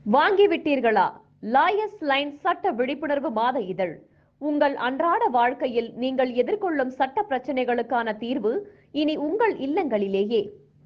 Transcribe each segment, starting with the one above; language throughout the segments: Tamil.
வாங்கிவிட்டீர்களா லாயஸ் லைன் சட்ட விழிப்புணர்வு மாத இதழ் உங்கள் அன்றாட வாழ்க்கையில் நீங்கள் எதிர்கொள்ளும் சட்ட பிரச்சனைகளுக்கான தீர்வு இனி உங்கள் இல்லங்களிலேயே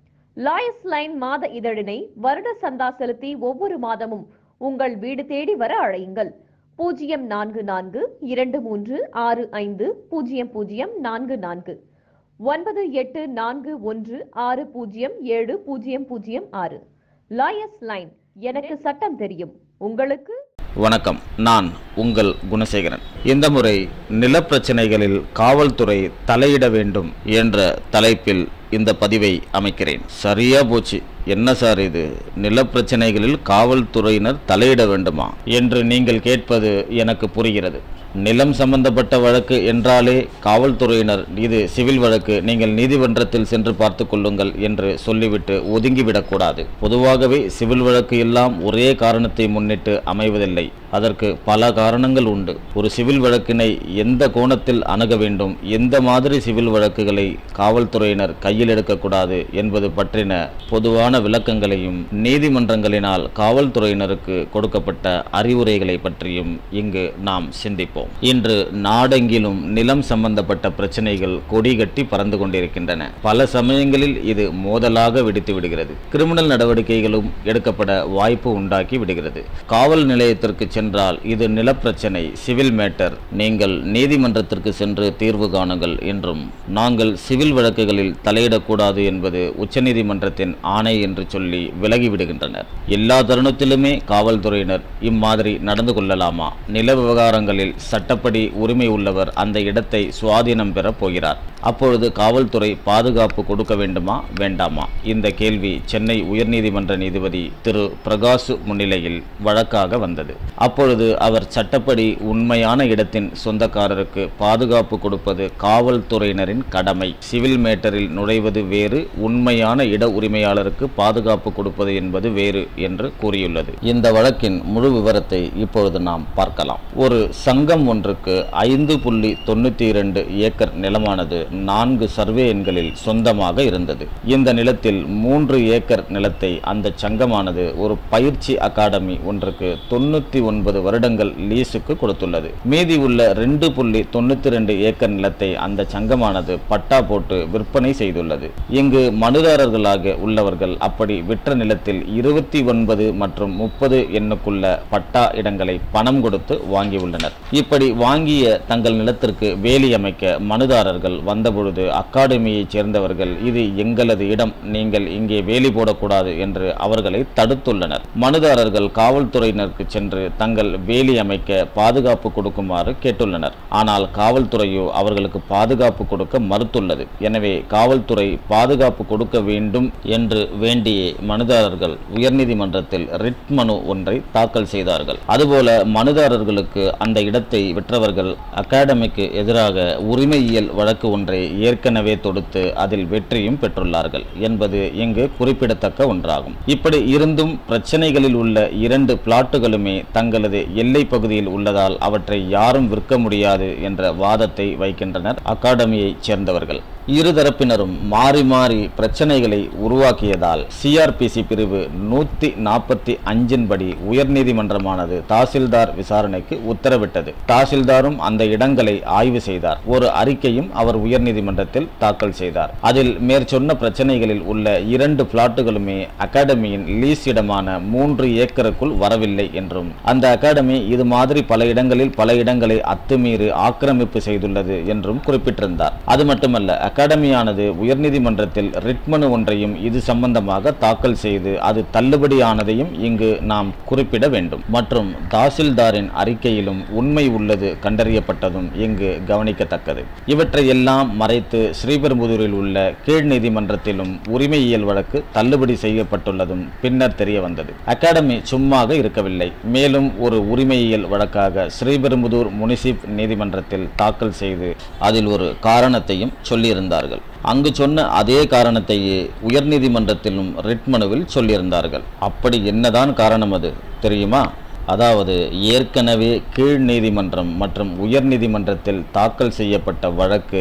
லாயஸ் லைன் மாத இதழினை வருட சந்தா செலுத்தி ஒவ்வொரு மாதமும் உங்கள் வீடு தேடி வர அழையுங்கள் பூஜ்ஜியம் நான்கு நான்கு இரண்டு மூன்று ஆறு ஐந்து பூஜ்ஜியம் பூஜ்ஜியம் நான்கு நான்கு ஒன்பது எட்டு நான்கு ஒன்று ஆறு பூஜ்ஜியம் ஏழு பூஜ்ஜியம் பூஜ்ஜியம் ஆறு லாயஸ் லைன் எனக்கு சட்டம் தெரியும் உங்களுக்கு வணக்கம் நான் உங்கள் குணசேகரன் இந்த முறை நிலப்பிரச்சனைகளில் காவல்துறை தலையிட வேண்டும் என்ற தலைப்பில் இந்த பதிவை அமைக்கிறேன் சரியா போச்சு என்ன சார் இது நிலப்பிரச்சனைகளில் காவல்துறையினர் தலையிட வேண்டுமா என்று நீங்கள் கேட்பது எனக்கு புரிகிறது நிலம் சம்பந்தப்பட்ட வழக்கு என்றாலே காவல்துறையினர் இது சிவில் வழக்கு நீங்கள் நீதிமன்றத்தில் சென்று பார்த்து கொள்ளுங்கள் என்று சொல்லிவிட்டு ஒதுங்கிவிடக்கூடாது பொதுவாகவே சிவில் வழக்கு எல்லாம் ஒரே காரணத்தை முன்னிட்டு அமைவதில்லை அதற்கு பல காரணங்கள் உண்டு ஒரு சிவில் வழக்கினை எந்த கோணத்தில் அணுக வேண்டும் எந்த மாதிரி சிவில் வழக்குகளை காவல்துறையினர் கையில் எடுக்கக்கூடாது என்பது பற்றின பொதுவான விளக்கங்களையும் நீதிமன்றங்களினால் காவல்துறையினருக்கு கொடுக்கப்பட்ட அறிவுரைகளை பற்றியும் இங்கு நாம் சிந்திப்போம் இன்று நாடெங்கிலும் நிலம் சம்பந்தப்பட்ட பிரச்சனைகள் கொடிகட்டி பறந்து கொண்டிருக்கின்றன பல சமயங்களில் இது மோதலாக வெடித்து விடுகிறது கிரிமினல் நடவடிக்கைகளும் எடுக்கப்பட வாய்ப்பு உண்டாக்கி விடுகிறது காவல் நிலையத்திற்கு சென்றால் இது நிலப்பிரச்சனை சிவில் மேட்டர் நீங்கள் நீதிமன்றத்திற்கு சென்று தீர்வு காணுங்கள் என்றும் நாங்கள் சிவில் வழக்குகளில் தலையிடக்கூடாது என்பது உச்சநீதிமன்றத்தின் ஆணை என்று சொல்லி விலகிவிடுகின்றனர் எல்லா தருணத்திலுமே காவல்துறையினர் இம்மாதிரி நடந்து கொள்ளலாமா நில விவகாரங்களில் சட்டப்படி உரிமை உள்ளவர் அந்த இடத்தை சுவாதீனம் பெறப் போகிறார் அப்பொழுது காவல்துறை பாதுகாப்பு கொடுக்க வேண்டுமா வேண்டாமா இந்த கேள்வி சென்னை உயர்நீதிமன்ற நீதிபதி திரு பிரகாசு முன்னிலையில் வழக்காக வந்தது அப்பொழுது அவர் சட்டப்படி உண்மையான இடத்தின் சொந்தக்காரருக்கு பாதுகாப்பு கொடுப்பது காவல்துறையினரின் கடமை சிவில் மேட்டரில் நுழைவது வேறு உண்மையான இட உரிமையாளருக்கு பாதுகாப்பு கொடுப்பது என்பது வேறு என்று கூறியுள்ளது இந்த வழக்கின் முழு விவரத்தை இப்பொழுது நாம் பார்க்கலாம் ஒரு சங்கம் ஒன்றுக்கு ஐந்து புள்ளி தொண்ணூத்தி இரண்டு ஏக்கர் நிலமானது நான்கு சர்வே எண்களில் சொந்தமாக இருந்தது இந்த நிலத்தில் மூன்று ஏக்கர் நிலத்தை அந்த சங்கமானது ஒரு பயிற்சி அகாடமி ஒன்றுக்கு தொண்ணூத்தி ஒன்பது வருடங்கள் லீஸுக்கு கொடுத்துள்ளது மீதி உள்ள ரெண்டு புள்ளி தொண்ணூத்தி ரெண்டு ஏக்கர் நிலத்தை அந்த சங்கமானது பட்டா போட்டு விற்பனை செய்துள்ளது இங்கு மனுதாரர்களாக உள்ளவர்கள் அப்படி விற்ற நிலத்தில் இருபத்தி ஒன்பது மற்றும் முப்பது எண்ணுக்குள்ள பட்டா இடங்களை பணம் கொடுத்து வாங்கியுள்ளனர் இப்படி வாங்கிய தங்கள் நிலத்திற்கு வேலி அமைக்க மனுதாரர்கள் வந்தபொழுது அகாடமியைச் சேர்ந்தவர்கள் இது எங்களது இடம் நீங்கள் இங்கே வேலி போடக்கூடாது என்று அவர்களை தடுத்துள்ளனர் மனுதாரர்கள் காவல்துறையினருக்கு சென்று தங்கள் வேலி அமைக்க பாதுகாப்பு கொடுக்குமாறு கேட்டுள்ளனர் ஆனால் காவல்துறையோ அவர்களுக்கு பாதுகாப்பு கொடுக்க மறுத்துள்ளது எனவே காவல்துறை பாதுகாப்பு கொடுக்க வேண்டும் என்று வேண்டியே மனுதாரர்கள் உயர்நீதிமன்றத்தில் ரிட் மனு ஒன்றை தாக்கல் செய்தார்கள் அதுபோல மனுதாரர்களுக்கு அந்த இடத்தை விற்றவர்கள் அகாடமிக்கு எதிராக உரிமையியல் வழக்கு ஒன்றை ஏற்கனவே தொடுத்து அதில் வெற்றியும் பெற்றுள்ளார்கள் என்பது இங்கு குறிப்பிடத்தக்க ஒன்றாகும் இப்படி இருந்தும் பிரச்சனைகளில் உள்ள இரண்டு பிளாட்டுகளுமே தங்களது எல்லை பகுதியில் உள்ளதால் அவற்றை யாரும் விற்க முடியாது என்ற வாதத்தை வைக்கின்றனர் அகாடமியைச் சேர்ந்தவர்கள் இருதரப்பினரும் மாறி மாறி பிரச்சனைகளை உருவாக்கியதால் சிஆர்பிசி பிரிவு நூத்தி நாற்பத்தி அஞ்சின் படி உயர்நீதிமன்றமானது தாசில்தார் விசாரணைக்கு உத்தரவிட்டது தாசில்தாரும் அந்த இடங்களை ஆய்வு செய்தார் ஒரு அறிக்கையும் அவர் உயர்நீதிமன்றத்தில் தாக்கல் செய்தார் அதில் மேற்சொன்ன பிரச்சனைகளில் உள்ள இரண்டு பிளாட்டுகளுமே அகாடமியின் லீஸ் இடமான மூன்று ஏக்கருக்குள் வரவில்லை என்றும் அந்த அகாடமி இது மாதிரி பல இடங்களில் பல இடங்களை அத்துமீறி ஆக்கிரமிப்பு செய்துள்ளது என்றும் குறிப்பிட்டிருந்தார் அது மட்டுமல்ல அகாடமியானது உயர்நீதிமன்றத்தில் ரிட் மனு ஒன்றையும் இது சம்பந்தமாக தாக்கல் செய்து அது தள்ளுபடியானதையும் இங்கு நாம் குறிப்பிட வேண்டும் மற்றும் தாசில்தாரின் அறிக்கையிலும் உண்மை உள்ளது கண்டறியப்பட்டதும் இங்கு கவனிக்கத்தக்கது இவற்றை எல்லாம் மறைத்து ஸ்ரீபெரும்புதூரில் உள்ள கீழ் நீதிமன்றத்திலும் உரிமையியல் வழக்கு தள்ளுபடி செய்யப்பட்டுள்ளதும் பின்னர் தெரிய வந்தது அகாடமி சும்மாக இருக்கவில்லை மேலும் ஒரு உரிமையியல் வழக்காக ஸ்ரீபெரும்புதூர் முனிசிப் நீதிமன்றத்தில் தாக்கல் செய்து அதில் ஒரு காரணத்தையும் சொல்லியிருந்தார்கள் அங்கு சொன்ன அதே காரணத்தையே உயர்நீதிமன்றத்திலும் ரிட் மனுவில் சொல்லியிருந்தார்கள் அப்படி என்னதான் காரணம் அது தெரியுமா அதாவது ஏற்கனவே கீழ் நீதிமன்றம் மற்றும் உயர் நீதிமன்றத்தில் தாக்கல் செய்யப்பட்ட வழக்கு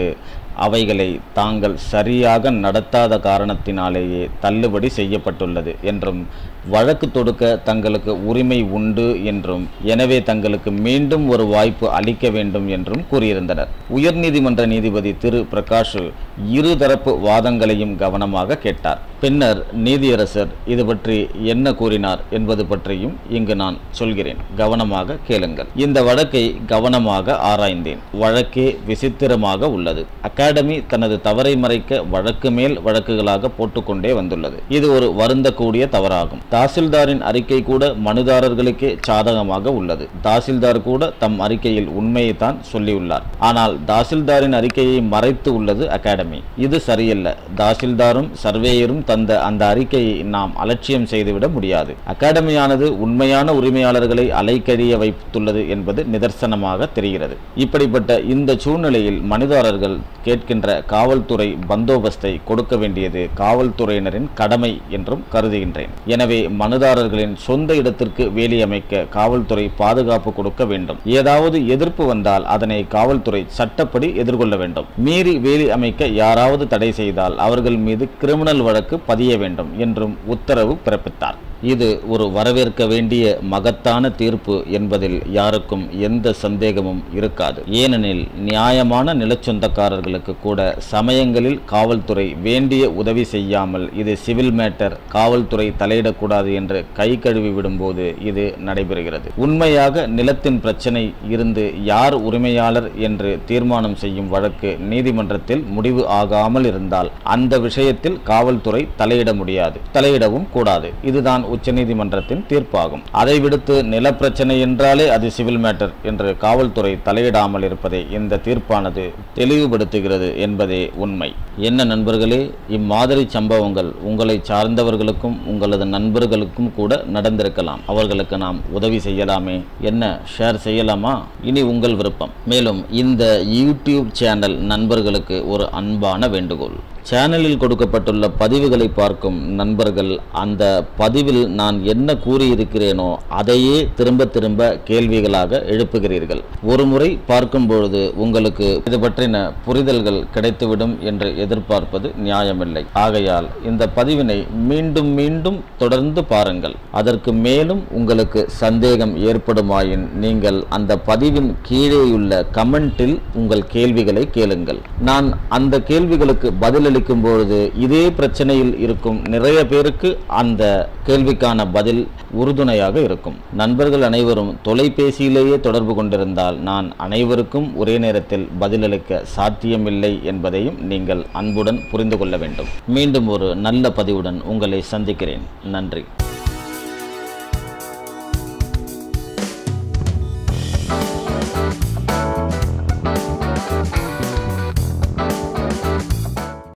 அவைகளை தாங்கள் சரியாக நடத்தாத காரணத்தினாலேயே தள்ளுபடி செய்யப்பட்டுள்ளது என்றும் வழக்கு தொடுக்க தங்களுக்கு உரிமை உண்டு என்றும் எனவே தங்களுக்கு மீண்டும் ஒரு வாய்ப்பு அளிக்க வேண்டும் என்றும் கூறியிருந்தனர் உயர்நீதிமன்ற நீதிபதி திரு பிரகாஷ் இருதரப்பு வாதங்களையும் கவனமாக கேட்டார் பின்னர் நீதியரசர் இது பற்றி என்ன கூறினார் என்பது பற்றியும் இங்கு நான் சொல்கிறேன் கவனமாக கேளுங்கள் இந்த வழக்கை கவனமாக ஆராய்ந்தேன் வழக்கே விசித்திரமாக உள்ளது அகாடமி தனது தவறை மறைக்க வழக்கு மேல் வழக்குகளாக போட்டுக்கொண்டே வந்துள்ளது இது ஒரு வருந்தக்கூடிய தவறாகும் தாசில்தாரின் அறிக்கை கூட மனுதாரர்களுக்கே சாதகமாக உள்ளது தாசில்தார் கூட தம் அறிக்கையில் உண்மையைத்தான் சொல்லியுள்ளார் ஆனால் தாசில்தாரின் அறிக்கையை மறைத்து உள்ளது அகாடமி இது சரியல்ல தாசில்தாரும் சர்வேயரும் தந்த அந்த அறிக்கையை நாம் அலட்சியம் செய்துவிட முடியாது அகாடமியானது உண்மையான உரிமையாளர்களை அலைக்கழிய வைத்துள்ளது என்பது நிதர்சனமாக தெரிகிறது இப்படிப்பட்ட இந்த சூழ்நிலையில் மனிதாரர்கள் கேட்கின்ற காவல்துறை பந்தோபஸ்தை கொடுக்க வேண்டியது காவல்துறையினரின் கடமை என்றும் கருதுகின்றேன் எனவே மனுதாரர்களின் சொந்த இடத்திற்கு வேலி அமைக்க காவல்துறை பாதுகாப்பு கொடுக்க வேண்டும் ஏதாவது எதிர்ப்பு வந்தால் அதனை காவல்துறை சட்டப்படி எதிர்கொள்ள வேண்டும் மீறி வேலி அமைக்க யாராவது தடை செய்தால் அவர்கள் மீது கிரிமினல் வழக்கு பதிய வேண்டும் என்றும் உத்தரவு பிறப்பித்தார் இது ஒரு வரவேற்க வேண்டிய மகத்தான தீர்ப்பு என்பதில் யாருக்கும் எந்த சந்தேகமும் இருக்காது ஏனெனில் நியாயமான நிலச்சொந்தக்காரர்களுக்கு கூட சமயங்களில் காவல்துறை வேண்டிய உதவி செய்யாமல் இது சிவில் மேட்டர் காவல்துறை தலையிடக்கூடாது என்று கை கழுவி விடும்போது இது நடைபெறுகிறது உண்மையாக நிலத்தின் பிரச்சனை இருந்து யார் உரிமையாளர் என்று தீர்மானம் செய்யும் வழக்கு நீதிமன்றத்தில் முடிவு ஆகாமல் இருந்தால் அந்த விஷயத்தில் காவல்துறை தலையிட முடியாது தலையிடவும் கூடாது இதுதான் உச்சநீதிமன்றத்தின் தீர்ப்பாகும் அதை விடுத்து நிலப்பிரச்சனை என்றாலே அது சிவில் மேட்டர் என்று காவல்துறை தலையிடாமல் இருப்பதை இந்த தீர்ப்பானது தெளிவுபடுத்துகிறது என்பதே உண்மை என்ன நண்பர்களே இம்மாதிரி சம்பவங்கள் உங்களை சார்ந்தவர்களுக்கும் உங்களது நண்பர்களுக்கும் கூட நடந்திருக்கலாம் அவர்களுக்கு நாம் உதவி செய்யலாமே என்ன ஷேர் செய்யலாமா இனி உங்கள் விருப்பம் மேலும் இந்த யூடியூப் சேனல் நண்பர்களுக்கு ஒரு அன்பான வேண்டுகோள் சேனலில் கொடுக்கப்பட்டுள்ள பதிவுகளை பார்க்கும் நண்பர்கள் அந்த பதிவில் நான் என்ன கூறியிருக்கிறேனோ அதையே திரும்ப திரும்ப கேள்விகளாக எழுப்புகிறீர்கள் ஒரு முறை பார்க்கும் பொழுது உங்களுக்கு இது பற்றின புரிதல்கள் கிடைத்துவிடும் என்று எதிர்பார்ப்பது நியாயமில்லை ஆகையால் இந்த பதிவினை மீண்டும் மீண்டும் தொடர்ந்து பாருங்கள் அதற்கு மேலும் உங்களுக்கு சந்தேகம் ஏற்படுமாயின் நீங்கள் அந்த பதிவின் கீழேயுள்ள கமெண்டில் உங்கள் கேள்விகளை கேளுங்கள் நான் அந்த கேள்விகளுக்கு பதில் பதிலளிக்கும் பொழுது இதே பிரச்சனையில் இருக்கும் நிறைய பேருக்கு அந்த கேள்விக்கான பதில் உறுதுணையாக இருக்கும் நண்பர்கள் அனைவரும் தொலைபேசியிலேயே தொடர்பு கொண்டிருந்தால் நான் அனைவருக்கும் ஒரே நேரத்தில் பதிலளிக்க சாத்தியமில்லை என்பதையும் நீங்கள் அன்புடன் புரிந்து கொள்ள வேண்டும் மீண்டும் ஒரு நல்ல பதிவுடன் உங்களை சந்திக்கிறேன் நன்றி